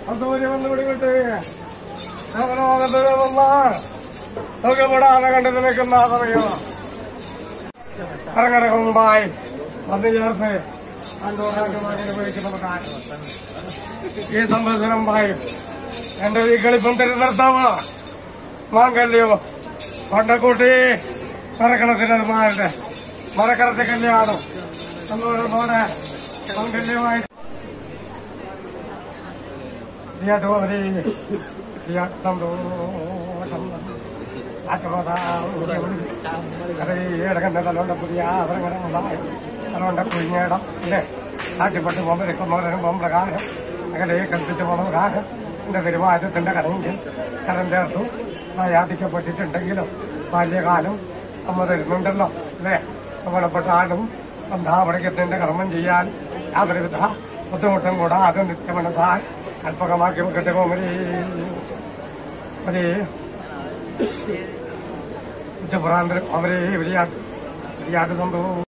അസൂര്യ വന്ന് പിടിവിട്ട് ലോകത്തിലുള്ള നമുക്ക് വിടാതെ കണ്ടു നിൽക്കുന്ന അറിയോ ഇറങ്ങണ മുമ്പായി വന്നു ചേർത്ത് അന്തോറാക്കുമാരെ വിളിക്കുന്ന നമുക്ക് ഈ സംവത്സരമായി എന്റെ ഈ കളിപ്പം തിരുനിർത്താവ് മാങ്കല്യോ കൊണ്ടക്കൂട്ടി മരക്കണത്തിന് മാരുടെ മരക്കറത്തെ കല്യാണം നമ്മളോടെ മാങ്കല്യമായി ിയാട്ടോമരി ഇടകണ്ട പുതിയ അവരങ്ങളുണ്ടായി അതുകൊണ്ട് കുഴിഞ്ഞേടം ഇല്ലേ നാട്ടിപ്പെട്ട് പോകുമ്പോൾ നിൽക്കുന്നവരും പോകുമ്പോൾ കാലം അങ്ങനെ കൽപ്പിച്ച് പോകുന്ന കാലം എന്റെ പെരുമാറ്റത്തിന്റെ കടയെങ്കിൽ കരം ചേർത്തു യാതിക്കപ്പെട്ടിട്ടുണ്ടെങ്കിലും ബാല്യകാലം നമ്മൾ വരുന്നുണ്ടല്ലോ അല്ലേ നമ്മളെപ്പെട്ട ആളും ബന്ധാപടക്കത്തിന്റെ കർമ്മം ചെയ്യാൻ യാതൊരുവിധ ബുദ്ധിമുട്ടും കൂടാതെ നിത്യമനസാൽ കൽപ്പകമാക്കി വെക്കട്ടെ കോമരി ഒരു ഉച്ചപുറാന്തരം അവരെ വലിയ വലിയ സംഭവം